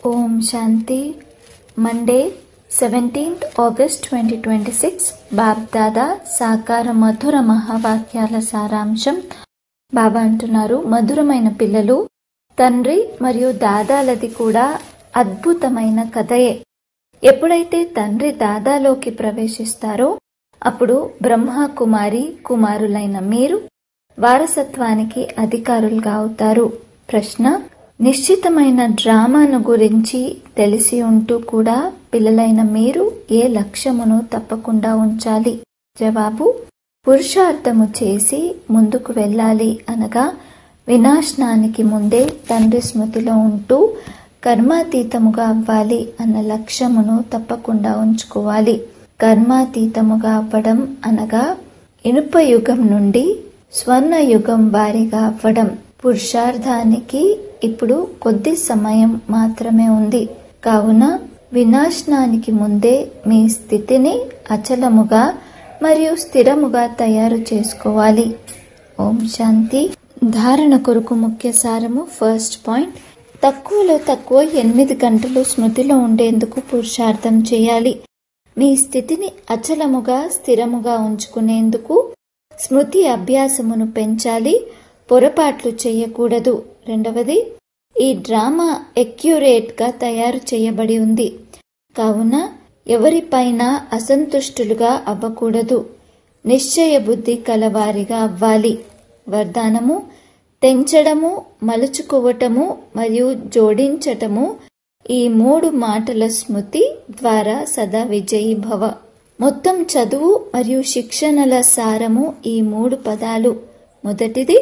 ఓం Shanti Monday seventeenth August twenty twenty six Bapdada సాకార మధుర మహావాక్యాల సారాంశం బాబా అంటున్నారు మధురమైన పిల్లలు తండ్రి మరియు దాదాలది కూడా అద్భుతమైన కథయే ఎప్పుడైతే తండ్రి దాదాలోకి ప్రవేశిస్తారో అప్పుడు బ్రహ్మ కుమారి కుమారులైన మీరు వారసత్వానికి అధికారులుగా అవుతారు ప్రశ్న నిశ్చితమైన డ్రామాను గురించి తెలిసి ఉంటూ కూడా పిల్లలైన మీరు ఏ లక్ష్యమును తప్పకుండా ఉంచాలి జవాబు పురుషార్థము చేసి ముందుకు వెళ్ళాలి అనగా వినాశనానికి ముందే తండ్రి స్మృతిలో ఉంటూ కర్మాతీతముగా అవ్వాలి అన్న లక్ష్యమును తప్పకుండా ఉంచుకోవాలి కర్మాతీతముగా అవ్వడం అనగా ఇనుప యుగం నుండి స్వర్ణ యుగం వారిగా అవ్వడం పురుషార్థానికి ఇప్పుడు కొద్ది సమయం మాత్రమే ఉంది కావున వినాశనానికి ముందే మీ స్థితిని అచలముగా మరియు స్థిరముగా తయారు చేసుకోవాలి ఓం శాంతి ధారణ కొరకు ముఖ్య సారము ఫస్ట్ పాయింట్ తక్కువలో తక్కువ ఎనిమిది గంటలు స్మృతిలో ఉండేందుకు పురుషార్థం చేయాలి మీ స్థితిని అచలముగా స్థిరముగా ఉంచుకునేందుకు స్మృతి అభ్యాసమును పెంచాలి పొరపాట్లు చేయకూడదు రెండవది ఈ డ్రామా ఎక్యురేట్ గా తయారు చేయబడి ఉంది కావున ఎవరిపైన అసంతుష్టులుగా అవ్వకూడదు నిశ్చయ బుద్ధి కలవారిగా అవ్వాలి వరదానము తెంచడము మలుచుకోవటము మరియు జోడించటము ఈ మూడు మాటల స్మృతి ద్వారా సదా విజయీ భవ మొత్తం చదువు మరియు శిక్షణల సారము ఈ మూడు పదాలు మొదటిది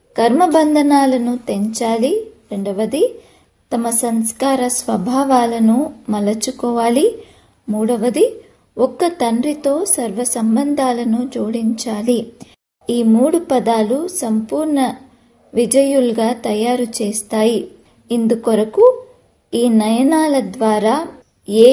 కర్మబంధనాలను తెంచాలి రెండవది తమ సంస్కార స్వభావాలను మలచుకోవాలి మూడవది ఒక్క తండ్రితో సర్వ సంబంధాలను జోడించాలి ఈ మూడు పదాలు సంపూర్ణ విజయులుగా తయారు చేస్తాయి ఇందుకొరకు ఈ నయనాల ద్వారా ఏ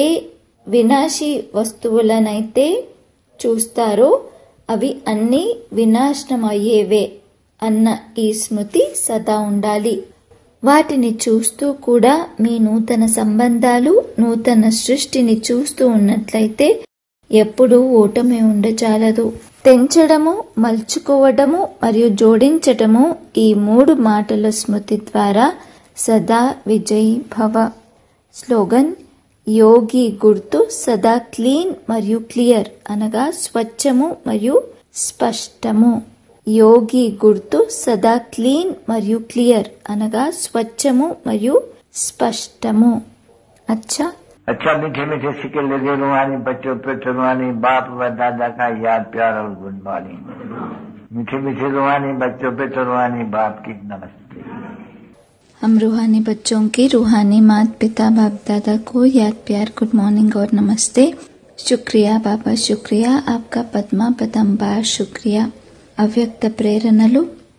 వినాశీ వస్తువులనైతే చూస్తారో అవి అన్నీ వినాశనమయ్యేవే అన్న ఈ స్మృతి సదా ఉండాలి వాటిని చూస్తూ కూడా మీ నూతన సంబంధాలు నూతన సృష్టిని చూస్తూ ఉన్నట్లయితే ఎప్పుడూ ఓటమి ఉండచాలదు తెంచడము మలుచుకోవడము మరియు జోడించటము ఈ మూడు మాటల స్మృతి ద్వారా సదా విజయీ భవ స్లోగన్ యోగి గుర్తు సదా క్లీన్ మరియు క్లియర్ అనగా స్వచ్ఛము మరియు స్పష్టము యోగి గుర్తు సదా క్లీన్ మరియు క్లియర్ అనగా స్వచ్ఛము మరియు స్పష్టము అచ్చా अच्छा मीठे मीठे सिक्के लगे रुहानी बच्चों पे रुहानी बाप व दादा का याद प्यार और गुड मॉर्निंग मीठे मीठे रुहानी बच्चों पे रुहानी बाप की नमस्ते हम रूहानी बच्चों की रूहानी मात पिता बाप दादा को याद प्यार गुड मॉर्निंग और नमस्ते शुक्रिया बाबा शुक्रिया आपका पद्मा पदंबार शुक्रिया అవ్యక్త ప్రేరణలు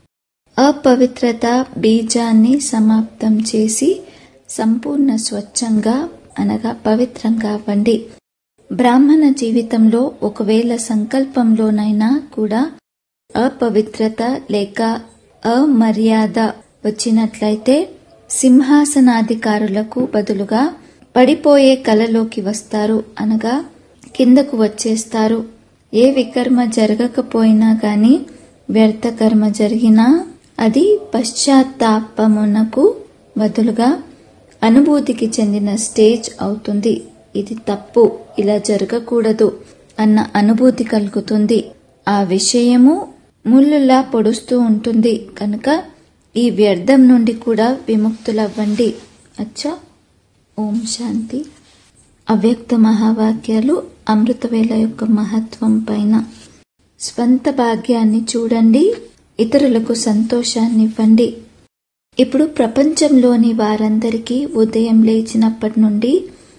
అపవిత్రత బీజాన్ని సమాప్తం చేసి సంపూర్ణ స్వచ్ఛంగా అనగా పవిత్రంగా అవ్వండి బ్రాహ్మణ జీవితంలో ఒకవేళ సంకల్పంలోనైనా కూడా అపవిత్రత లేక అమర్యాద వచ్చినట్లయితే సింహాసనాధికారులకు బదులుగా పడిపోయే కలలోకి వస్తారు అనగా కిందకు వచ్చేస్తారు ఏ వికర్మ జరగకపోయినా గాని వ్యర్థ కర్మ జరిగినా అది పశ్చాత్తాపమునకు బదులుగా అనుభూతికి చెందిన స్టేజ్ అవుతుంది ఇది తప్పు ఇలా జరగకూడదు అన్న అనుభూతి కలుగుతుంది ఆ విషయము ముళ్ళులా పొడుస్తూ ఉంటుంది కనుక ఈ వ్యర్థం నుండి కూడా విముక్తులవ్వండి అచ్చా ఓం శాంతి అవ్యక్త మహావాక్యాలు అమృతవేళ యొక్క మహత్వం పైన స్వంత భాగ్యాన్ని చూడండి ఇతరులకు సంతోషాన్ని ఇవ్వండి ఇప్పుడు ప్రపంచంలోని వారందరికీ ఉదయం లేచినప్పటి నుండి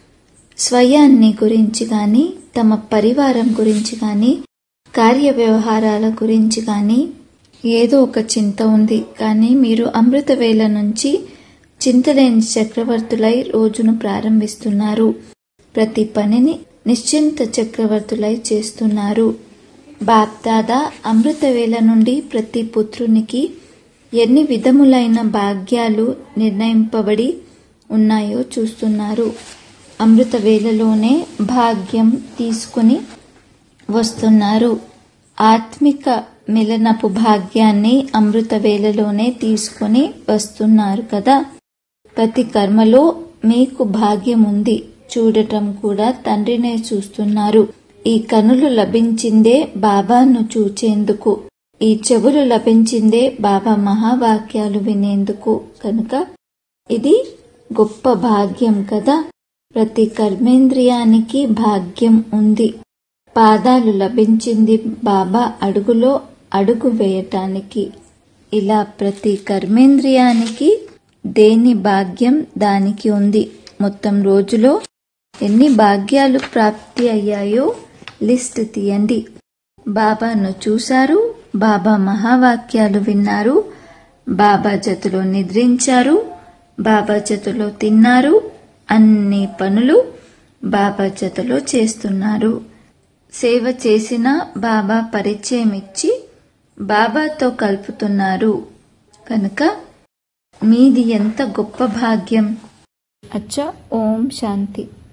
స్వయాన్ని గురించి కానీ తమ పరివారం గురించి కానీ కార్య వ్యవహారాల గురించి కానీ ఏదో ఒక చింత ఉంది కానీ మీరు అమృతవేళ నుంచి చింతలేని చక్రవర్తులై రోజును ప్రారంభిస్తున్నారు ప్రతి పనిని నిశ్చింత చక్రవర్తులై చేస్తున్నారు బాప్దాదా అమృతవేళ నుండి ప్రతి పుత్రునికి ఎన్ని విధములైన భాగ్యాలు నిర్ణయింపబడి ఉన్నాయో చూస్తున్నారు అమృత వేళలోనే భాగ్యం తీసుకుని వస్తున్నారు ఆత్మిక మిలనపు భాగ్యాన్ని అమృత వేళలోనే తీసుకుని వస్తున్నారు కదా ప్రతి కర్మలో మీకు భాగ్యం ఉంది చూడటం కూడా తండ్రినే చూస్తున్నారు ఈ కనులు లభించిందే బాబాను చూచేందుకు ఈ చెవులు లభించిందే బాబా మహావాక్యాలు వినేందుకు కనుక ఇది గొప్ప భాగ్యం కదా ప్రతి కర్మేంద్రియానికి భాగ్యం ఉంది పాదాలు లభించింది బాబా అడుగులో అడుగు వేయటానికి ఇలా ప్రతి కర్మేంద్రియానికి దేని భాగ్యం దానికి ఉంది మొత్తం రోజులో ఎన్ని భాగ్యాలు ప్రాప్తి అయ్యాయో లిస్ట్ తీయండి బాబాను చూశారు బాబా మహావాక్యాలు విన్నారు బాబా జతులో నిద్రించారు బాబా జతులో తిన్నారు అన్ని పనులు బాబా జతలో చేస్తున్నారు సేవ చేసిన బాబా పరిచయం ఇచ్చి బాబాతో కలుపుతున్నారు కనుక మీది ఎంత గొప్ప భాగ్యం అచ్చా ఓం శాంతి